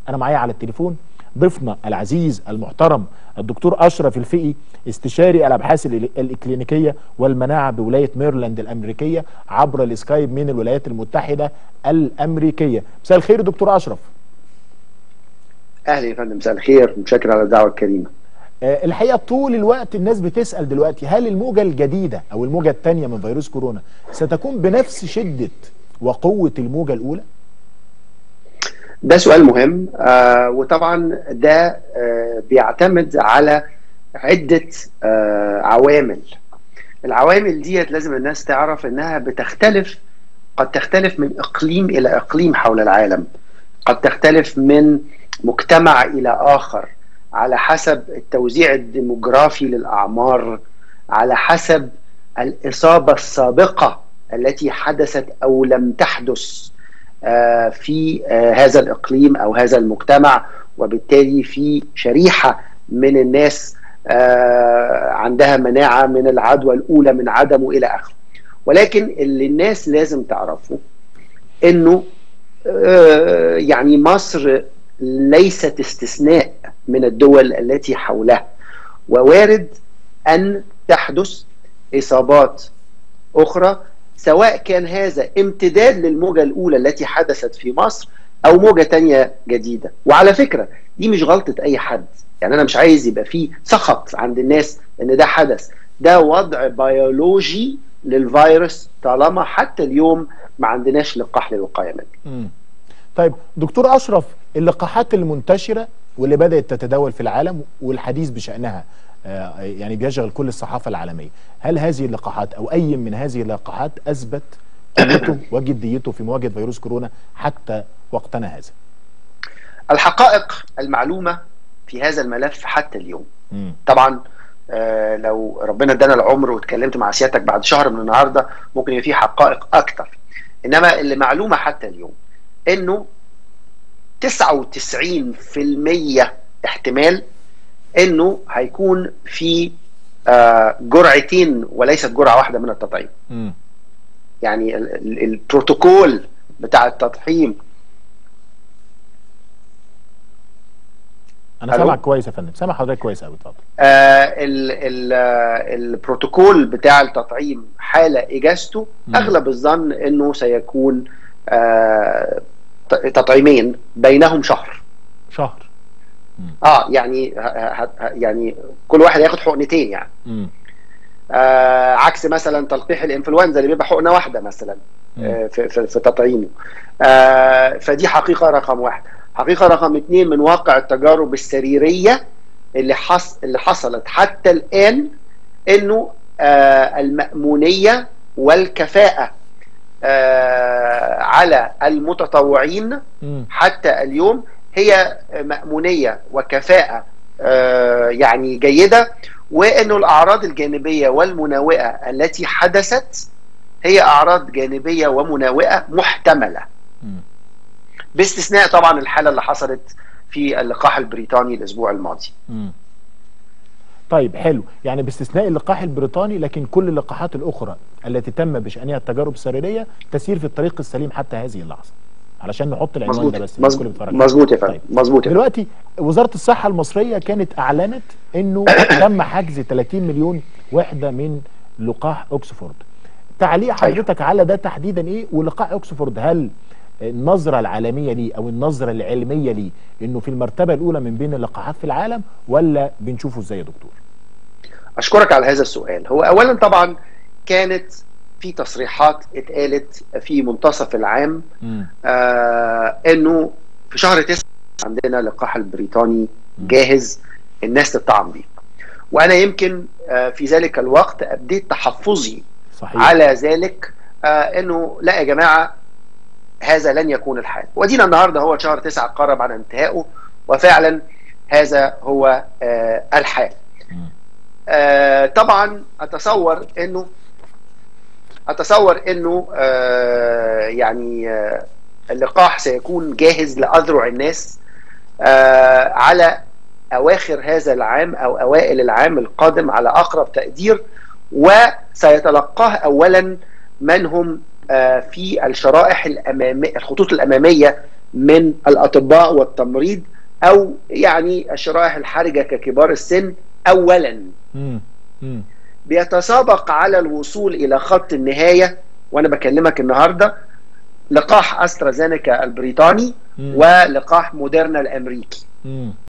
انا معايا على التليفون ضيفنا العزيز المحترم الدكتور اشرف الفقي استشاري الابحاث الاكلينيكيه والمناعه بولايه ميرلاند الامريكيه عبر السكايب من الولايات المتحده الامريكيه مساء الخير دكتور اشرف اهلا يا فندم مساء الخير متشكر على الدعوه الكريمه آه، الحقيقه طول الوقت الناس بتسال دلوقتي هل الموجه الجديده او الموجه الثانيه من فيروس كورونا ستكون بنفس شده وقوه الموجه الاولى؟ ده سؤال مهم آه وطبعا ده آه بيعتمد على عده آه عوامل العوامل ديت لازم الناس تعرف انها بتختلف قد تختلف من اقليم الى اقليم حول العالم قد تختلف من مجتمع الى اخر على حسب التوزيع الديموغرافي للاعمار على حسب الاصابه السابقه التي حدثت او لم تحدث في هذا الاقليم او هذا المجتمع وبالتالي في شريحه من الناس عندها مناعه من العدوى الاولى من عدمه الى اخره ولكن اللي الناس لازم تعرفه انه يعني مصر ليست استثناء من الدول التي حولها ووارد ان تحدث اصابات اخرى سواء كان هذا امتداد للموجه الاولى التي حدثت في مصر او موجه تانية جديده وعلى فكره دي مش غلطه اي حد يعني انا مش عايز يبقى فيه سخط عند الناس ان ده حدث ده وضع بيولوجي للفيروس طالما حتى اليوم ما عندناش لقاح للوقايه منه طيب دكتور اشرف اللقاحات المنتشره واللي بدات تتداول في العالم والحديث بشانها يعني بيشغل كل الصحافه العالميه هل هذه اللقاحات او اي من هذه اللقاحات اثبت قوته وجديته في مواجهه فيروس كورونا حتى وقتنا هذا الحقائق المعلومه في هذا الملف حتى اليوم م. طبعا آه لو ربنا ادانا العمر واتكلمت مع سيادتك بعد شهر من النهارده ممكن يبقى في حقائق اكتر انما اللي معلومه حتى اليوم انه 99% احتمال انه هيكون في آه جرعتين وليست جرعه واحده من التطعيم. م. يعني البروتوكول بتاع التطعيم انا سامعك كويس يا فندم سامع حضرتك كويس قوي اتفضل آه ال ال البروتوكول بتاع التطعيم حال اجازته م. اغلب الظن انه سيكون آه تطعيمين بينهم شهر شهر اه يعني ه... يعني كل واحد هياخد حقنتين يعني مم. آه عكس مثلا تلقيح الانفلونزا اللي بيبقى حقنه واحده مثلا آه في, في, في تطعيمه آه فدي حقيقه رقم واحد حقيقه رقم اثنين من واقع التجارب السريريه اللي حص اللي حصلت حتى الان انه آه المامونيه والكفاءه آه على المتطوعين مم. حتى اليوم هي مأمونية وكفاءة آه يعني جيدة وأنه الأعراض الجانبية والمناوئة التي حدثت هي أعراض جانبية ومناوئة محتملة م. باستثناء طبعا الحالة اللي حصلت في اللقاح البريطاني الأسبوع الماضي م. طيب حلو يعني باستثناء اللقاح البريطاني لكن كل اللقاحات الأخرى التي تم بشأنها التجارب السريرية تسير في الطريق السليم حتى هذه اللحظة علشان نحط العنوان مظبوط ده بس مظبوط مظبوط يا فندم طيب. مظبوط يا دلوقتي وزاره الصحه المصريه كانت اعلنت انه تم حجز 30 مليون وحده من لقاح اوكسفورد تعليق حضرتك على ده تحديدا ايه ولقاح اوكسفورد هل النظرة العالمية ليه أو النظرة العلمية ليه إنه في المرتبة الأولى من بين اللقاحات في العالم ولا بنشوفه إزاي يا دكتور؟ أشكرك على هذا السؤال هو أولا طبعا كانت في تصريحات اتقالت في منتصف العام آه انه في شهر تسعة عندنا اللقاح البريطاني جاهز الناس تطعم بيه وانا يمكن آه في ذلك الوقت ابديت تحفظي صحيح. على ذلك آه انه لا يا جماعه هذا لن يكون الحال ودينا النهارده هو شهر تسعة قرب على انتهائه وفعلا هذا هو آه الحال آه طبعا اتصور انه اتصور انه آه يعني آه اللقاح سيكون جاهز لاذرع الناس آه على اواخر هذا العام او اوائل العام القادم على اقرب تقدير وسيتلقاه اولا من هم في الشرائح الاماميه الخطوط الاماميه من الاطباء والتمريض او يعني الشرائح الحرجه ككبار السن اولا مم. مم. بيتسابق على الوصول الى خط النهايه وانا بكلمك النهارده لقاح استرازينيكا البريطاني مم. ولقاح موديرنا الامريكي مم.